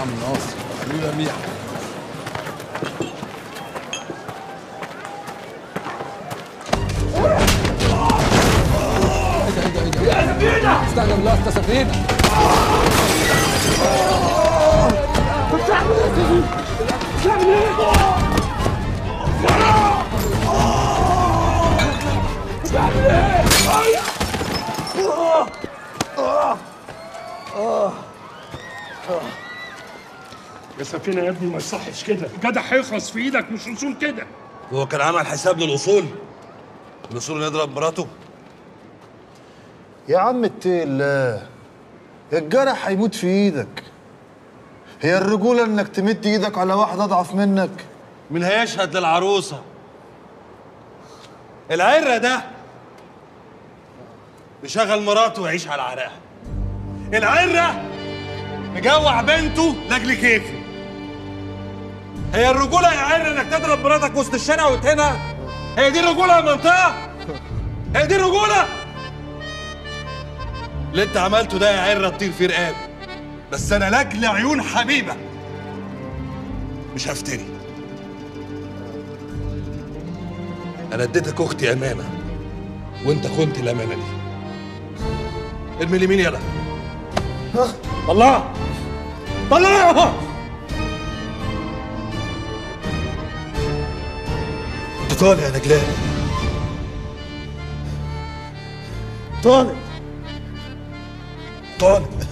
عم ناصر حبيبي يا ميح ايه ده ايه ده ايه ده يا سفينة استنى بالله انت سفينة يا سفينة يا ابني ما يصحش كده الجدع هيخلص في ايدك مش رسول كده هو كان عمل حساب للاصول الاصول يضرب مراته يا عم اتقي الله الجرح هيموت في ايدك هي الرجولة انك تمد ايدك على واحد اضعف منك مين هيشهد للعروسه العرة ده مشغل مراته ويعيش على عرقها العرة مجوع بنته لاجل كيفه هي الرجولة يا عرة انك تضرب مراتك وسط الشارع وتهنها هي دي الرجولة يا منطقة هي دي الرجولة اللي انت عملته ده يا عرة تطير في رقاب بس انا لاجل عيون حبيبة مش هفتري انا اديتك اختي امانه وانت خنت الامانه دي ارمي اليمين يلا طلع طلع انت طالع يا نجلان طالع طالع